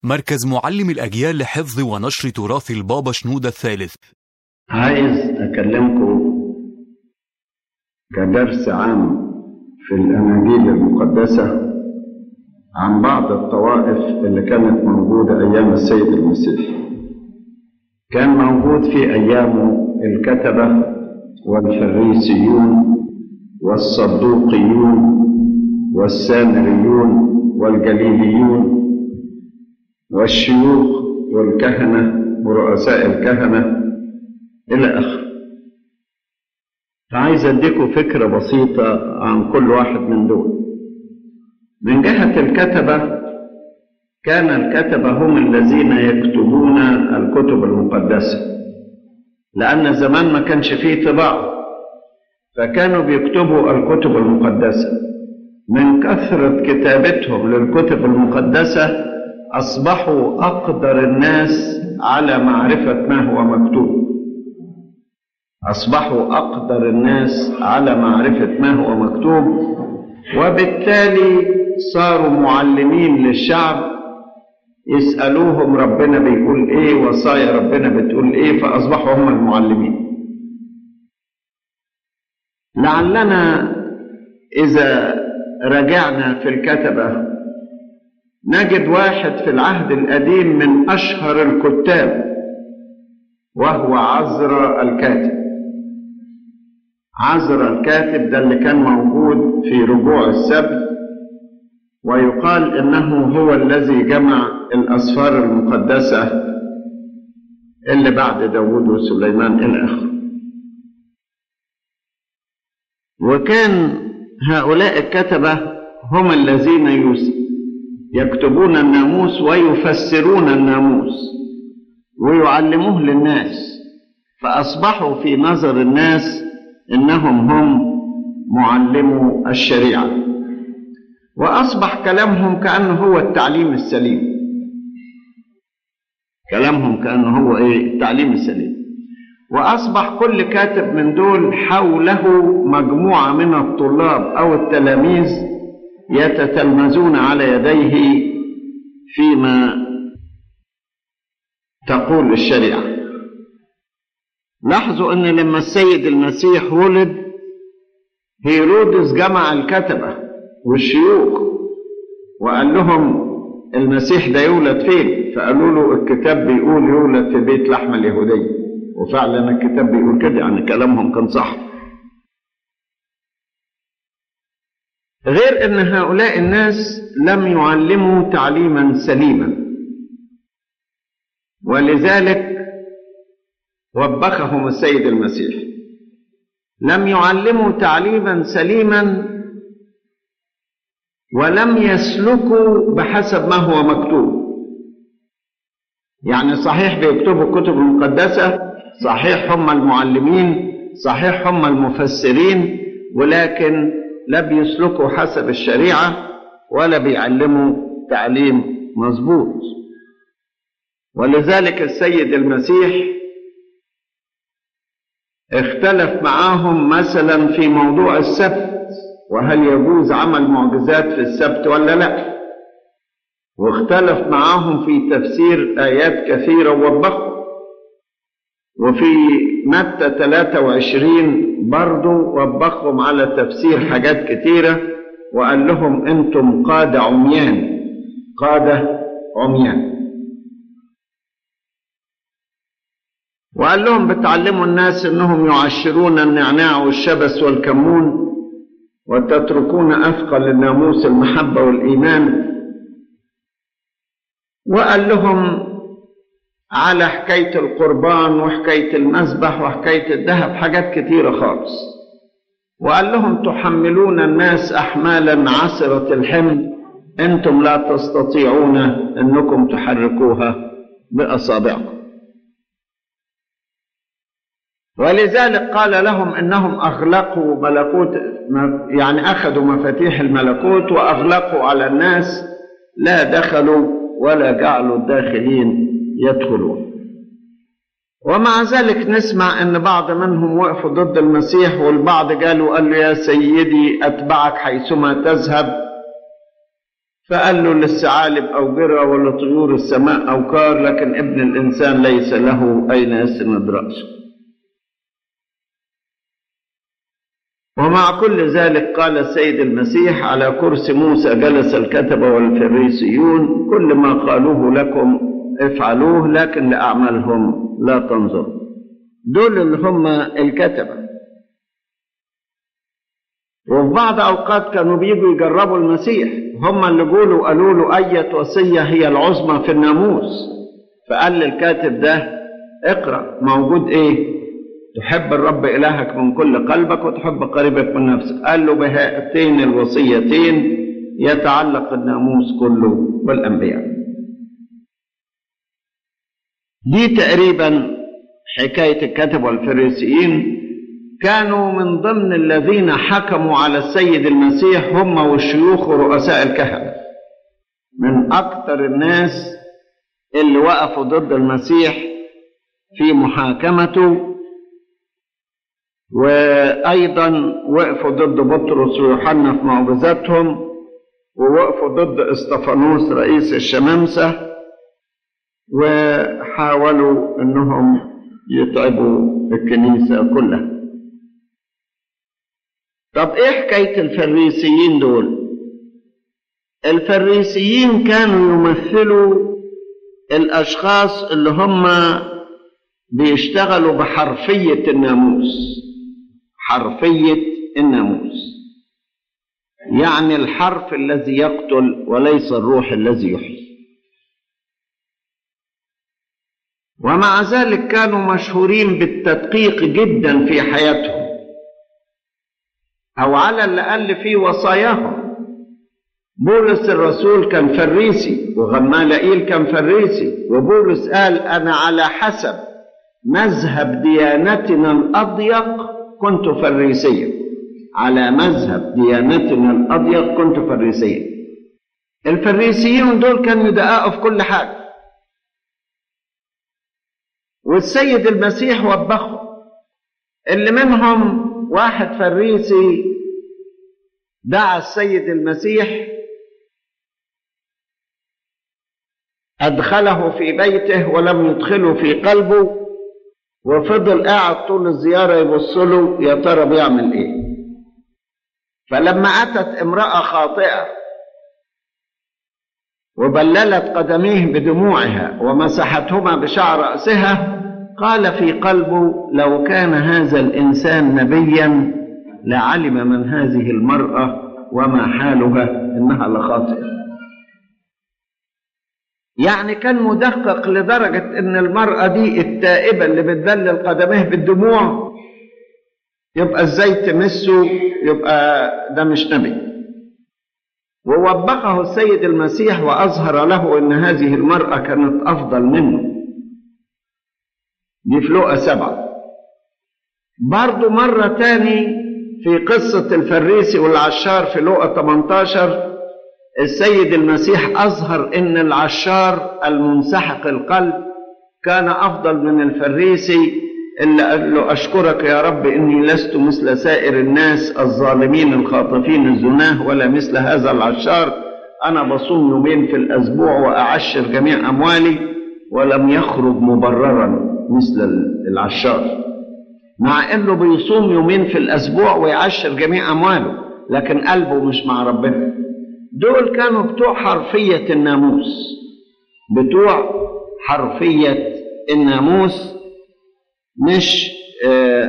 مركز معلم الأجيال لحفظ ونشر تراث البابا شنودة الثالث عايز أكلمكم كدرس عام في الأناجيل المقدسة عن بعض الطوائف اللي كانت موجودة أيام السيد المسيح كان موجود في أيامه الكتبة والفريسيون والصدوقيون والسامريون والجليليون والشيوخ والكهنة ورؤساء الكهنة إلى آخره فعايز أديكم فكرة بسيطة عن كل واحد من دول من جهة الكتبة كان الكتبة هم الذين يكتبون الكتب المقدسة لأن زمان ما كانش فيه طباعة فكانوا بيكتبوا الكتب المقدسة من كثرة كتابتهم للكتب المقدسة أصبحوا أقدر الناس على معرفة ما هو مكتوب أصبحوا أقدر الناس على معرفة ما هو مكتوب وبالتالي صاروا معلمين للشعب يسألوهم ربنا بيقول إيه وصايا ربنا بتقول إيه فأصبحوا هم المعلمين لعلنا إذا رجعنا في الكتبة نجد واحد في العهد القديم من أشهر الكتاب وهو عزرا الكاتب عزرا الكاتب ده اللي كان موجود في رجوع السبت ويقال انه هو الذي جمع الاسفار المقدسه اللي بعد داوود وسليمان الى اخره وكان هؤلاء الكتبه هم الذين يكتبون الناموس ويفسرون الناموس ويعلموه للناس فاصبحوا في نظر الناس انهم هم معلمو الشريعه واصبح كلامهم كانه هو التعليم السليم كلامهم كانه هو ايه التعليم السليم واصبح كل كاتب من دول حوله مجموعه من الطلاب او التلاميذ يتتلمذون على يديه فيما تقول الشريعه لاحظوا ان لما السيد المسيح ولد هيرودس جمع الكتبه والشيوخ وقال لهم المسيح ده يولد فين فقالوا له الكتاب بيقول يولد في بيت لحم اليهودية وفعلا الكتاب بيقول كده يعني كلامهم كان صح غير ان هؤلاء الناس لم يعلموا تعليما سليما ولذلك وبخهم السيد المسيح لم يعلموا تعليما سليما ولم يسلكوا بحسب ما هو مكتوب يعني صحيح بيكتبوا الكتب المقدسة صحيح هم المعلمين صحيح هم المفسرين ولكن لا بيسلكوا حسب الشريعة ولا بيعلموا تعليم مظبوط ولذلك السيد المسيح اختلف معاهم مثلا في موضوع السبت وهل يجوز عمل معجزات في السبت ولا لا واختلف معاهم في تفسير آيات كثيرة ووبخوا وفي متى 23 برضو وبخهم على تفسير حاجات كثيرة وقال لهم انتم قادة عميان قادة عميان وقال لهم بتعلموا الناس انهم يعشرون النعناع والشبس والكمون وتتركون أثقل الناموس المحبة والإيمان وقال لهم على حكاية القربان وحكاية المذبح وحكاية الذهب حاجات كتيرة خالص وقال لهم تحملون الناس أحمالا عسرة الحمل أنتم لا تستطيعون أنكم تحركوها بأصابعكم ولذلك قال لهم انهم اغلقوا ملكوت يعني اخذوا مفاتيح الملكوت واغلقوا على الناس لا دخلوا ولا جعلوا الداخلين يدخلون ومع ذلك نسمع ان بعض منهم وقفوا ضد المسيح والبعض قالوا قال له يا سيدي اتبعك حيثما تذهب فقال له للثعالب أوجرة ولطيور السماء أوكار لكن ابن الإنسان ليس له أين يسند رأسه ومع كل ذلك قال السيد المسيح على كرسي موسى جلس الكتبة والفريسيون كل ما قالوه لكم افعلوه لكن لأعمالهم لا تنظروا دول اللي هم الكتبة وفي بعض أوقات كانوا بيجوا يجربوا المسيح هم اللي قولوا قالوا له أية وصية هي العظمى في الناموس فقال للكاتب ده اقرأ موجود ايه تحب الرب إلهك من كل قلبك وتحب قريبك من نفسك قال له بهاتين الوصيتين يتعلق الناموس كله والأنبياء دي تقريبا حكاية الكتب والفريسيين كانوا من ضمن الذين حكموا على السيد المسيح هم والشيوخ ورؤساء الكهنة من أكثر الناس اللي وقفوا ضد المسيح في محاكمته وأيضا وقفوا ضد بطرس ويوحنا في معجزاتهم ووقفوا ضد اسطفانوس رئيس الشمامسة وحاولوا انهم يتعبوا الكنيسة كلها طب ايه حكاية الفريسيين دول الفريسيين كانوا يمثلوا الاشخاص اللي هم بيشتغلوا بحرفية الناموس حرفية الناموس يعني الحرف الذي يقتل وليس الروح الذي يحيي ومع ذلك كانوا مشهورين بالتدقيق جدا في حياتهم او على الاقل في وصاياهم بولس الرسول كان فريسي وغمالائيل كان فريسي وبولس قال انا على حسب مذهب ديانتنا الاضيق كنت فريسيا على مذهب ديانتنا الاضيق كنت فريسيا الفريسيين دول كانوا يدققوا في كل حاجه والسيد المسيح وبخه اللي منهم واحد فريسي دعا السيد المسيح أدخله في بيته ولم يدخله في قلبه وفضل قاعد طول الزيارة يبص له يا ترى بيعمل إيه فلما أتت امرأة خاطئة وبللت قدميه بدموعها ومسحتهما بشعر رأسها قال في قلبه لو كان هذا الإنسان نبيا لعلم من هذه المرأة وما حالها إنها لخاطئة يعني كان مدقق لدرجة إن المرأة دي التائبة اللي بتدلل قدميه بالدموع يبقى ازاي تمسه يبقى ده مش نبي ووبخه السيد المسيح وأظهر له أن هذه المرأة كانت أفضل منه دي في لقى سبعة برضو مرة تاني في قصة الفريسي والعشار في لقى 18 السيد المسيح أظهر أن العشار المنسحق القلب كان أفضل من الفريسي اللي قال له أشكرك يا رب إني لست مثل سائر الناس الظالمين الخاطفين الزناه ولا مثل هذا العشار أنا بصوم يومين في الأسبوع وأعشر جميع أموالي ولم يخرج مبررا مثل العشار مع إنه بيصوم يومين في الأسبوع ويعشر جميع أمواله لكن قلبه مش مع ربنا دول كانوا بتوع حرفية الناموس بتوع حرفية الناموس مش آه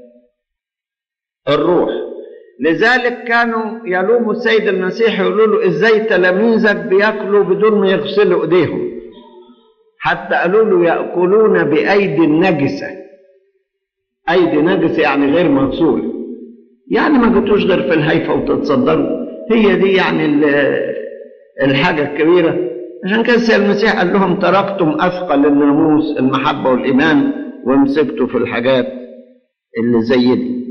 الروح لذلك كانوا يلوموا السيد المسيح يقولوا له ازاي تلاميذك بياكلوا بدون ما يغسلوا ايديهم حتى قالوا له ياكلون بايدي نجسه ايدي نجسه يعني غير مغسوله يعني ما جيتوش غير في الهيفه وتتصدروا هي دي يعني الحاجه الكبيره عشان كده السيد المسيح قال لهم تركتم اثقل الناموس المحبه والايمان ومسكتوا في الحاجات اللي زي دي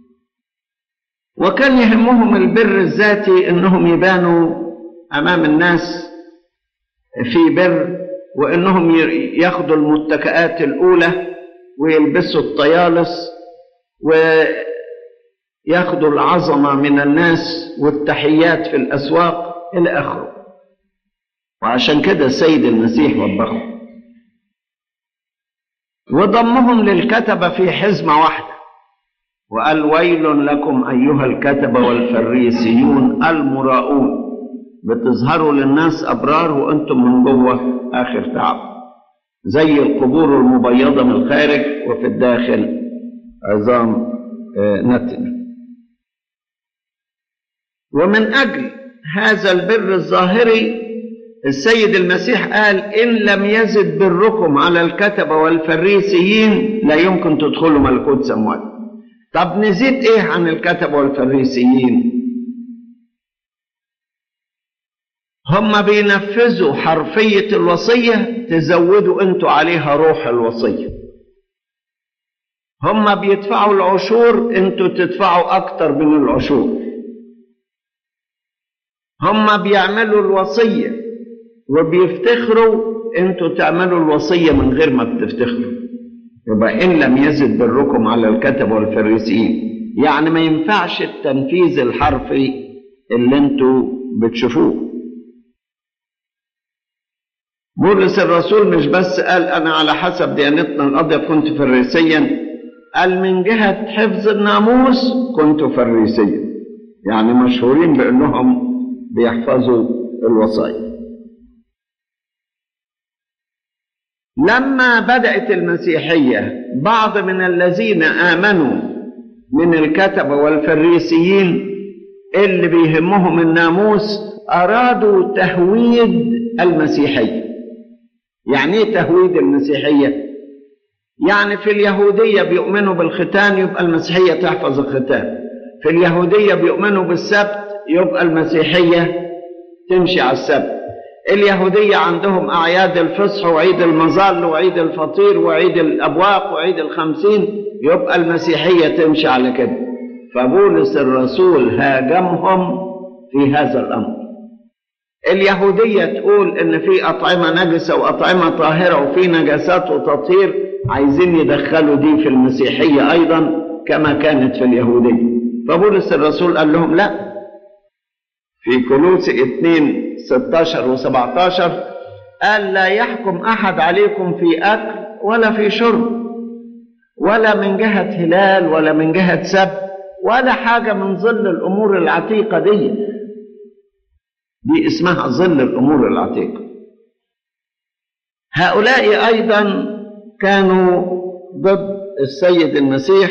وكان يهمهم البر الذاتي انهم يبانوا امام الناس في بر وانهم ياخدوا المتكئات الاولى ويلبسوا الطيالس وياخدوا العظمه من الناس والتحيات في الاسواق الى اخره وعشان كده السيد المسيح وبخهم وضمهم للكتبة في حزمة واحدة وقال ويل لكم أيها الكتبة والفريسيون المراؤون بتظهروا للناس أبرار وأنتم من جوه آخر تعب زي القبور المبيضة من الخارج وفي الداخل عظام نتنة ومن أجل هذا البر الظاهري السيد المسيح قال إن لم يزد بركم على الكتبة والفريسيين لا يمكن تدخلوا ملكوت سموات طب نزيد إيه عن الكتبة والفريسيين هم بينفذوا حرفية الوصية تزودوا انتوا عليها روح الوصية هم بيدفعوا العشور انتوا تدفعوا اكتر من العشور هم بيعملوا الوصية وبيفتخروا انتوا تعملوا الوصية من غير ما بتفتخروا يبقى ان لم يزد بركم على الكتب والفريسيين يعني ما ينفعش التنفيذ الحرفي اللي انتوا بتشوفوه بولس الرسول مش بس قال انا على حسب ديانتنا القضية كنت فريسيا قال من جهة حفظ الناموس كنت فريسيا يعني مشهورين بانهم بيحفظوا الوصايا لما بدأت المسيحية بعض من الذين آمنوا من الكتبة والفريسيين اللي بيهمهم الناموس أرادوا تهويد المسيحية يعني ايه تهويد المسيحية يعني في اليهودية بيؤمنوا بالختان يبقى المسيحية تحفظ الختان في اليهودية بيؤمنوا بالسبت يبقى المسيحية تمشي على السبت اليهودية عندهم أعياد الفصح وعيد المظل وعيد الفطير وعيد الأبواق وعيد الخمسين يبقى المسيحية تمشي على كده فبولس الرسول هاجمهم في هذا الأمر اليهودية تقول إن في أطعمة نجسة وأطعمة طاهرة وفي نجاسات وتطهير عايزين يدخلوا دي في المسيحية أيضا كما كانت في اليهودية فبولس الرسول قال لهم لا في كلوس 2 16 و 17 قال لا يحكم أحد عليكم في أكل ولا في شرب ولا من جهة هلال ولا من جهة سبت ولا حاجة من ظل الأمور العتيقة دي دي اسمها ظل الأمور العتيقة هؤلاء أيضا كانوا ضد السيد المسيح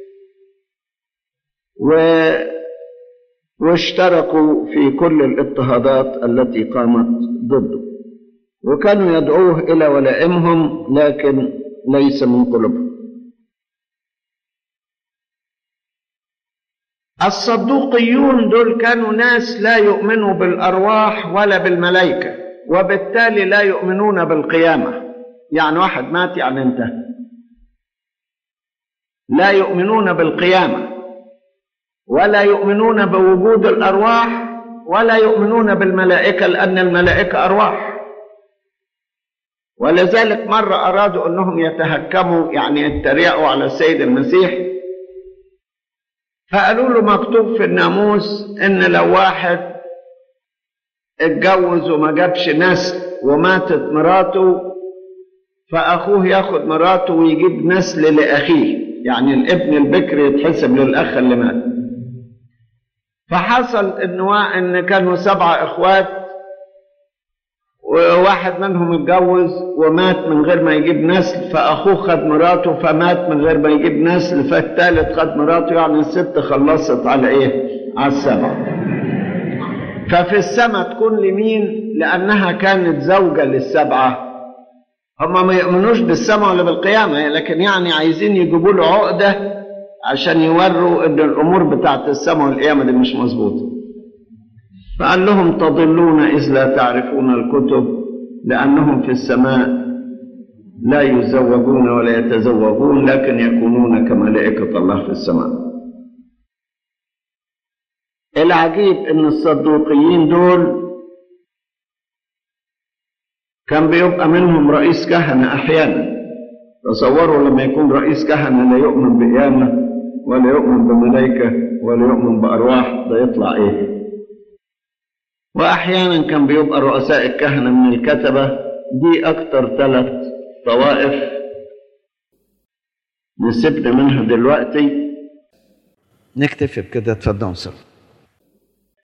و واشتركوا في كل الاضطهادات التي قامت ضده وكانوا يدعوه إلى ولائمهم لكن ليس من قلوبهم الصدوقيون دول كانوا ناس لا يؤمنوا بالأرواح ولا بالملائكة وبالتالي لا يؤمنون بالقيامة يعني واحد مات يعني انتهى لا يؤمنون بالقيامة ولا يؤمنون بوجود الأرواح ولا يؤمنون بالملائكة لأن الملائكة أرواح ولذلك مرة أرادوا أنهم يتهكموا يعني يتريقوا على السيد المسيح فقالوا له مكتوب في الناموس ان لو واحد اتجوز وما جابش نسل وماتت مراته فاخوه ياخد مراته ويجيب نسل لاخيه يعني الابن البكر يتحسب للاخ اللي مات فحصل ان ان كانوا سبعه اخوات وواحد منهم اتجوز ومات من غير ما يجيب نسل فأخوه خد مراته فمات من غير ما يجيب نسل فالثالث خد مراته يعني الست خلصت على إيه؟ على السبعة ففي السماء تكون لمين؟ لأنها كانت زوجة للسبعة هم ما يؤمنوش بالسماء ولا بالقيامة لكن يعني عايزين يجيبوا له عقدة عشان يوروا إن الأمور بتاعت السماء والقيامة دي مش مظبوطة فقال لهم تضلون إذ لا تعرفون الكتب لأنهم في السماء لا يزوجون ولا يتزوجون لكن يكونون كملائكة الله في السماء العجيب ان الصدوقيين دول كان بيبقى منهم رئيس كهنة احيانا تصوروا لما يكون رئيس كهنة لا يؤمن بقيامة ولا يؤمن بملائكة ولا يؤمن بأرواح ده يطلع ايه وأحيانا كان بيبقى رؤساء الكهنة من الكتبة دي أكتر ثلاث طوائف نسيبنا منها دلوقتي نكتفي بكده اتفضلوا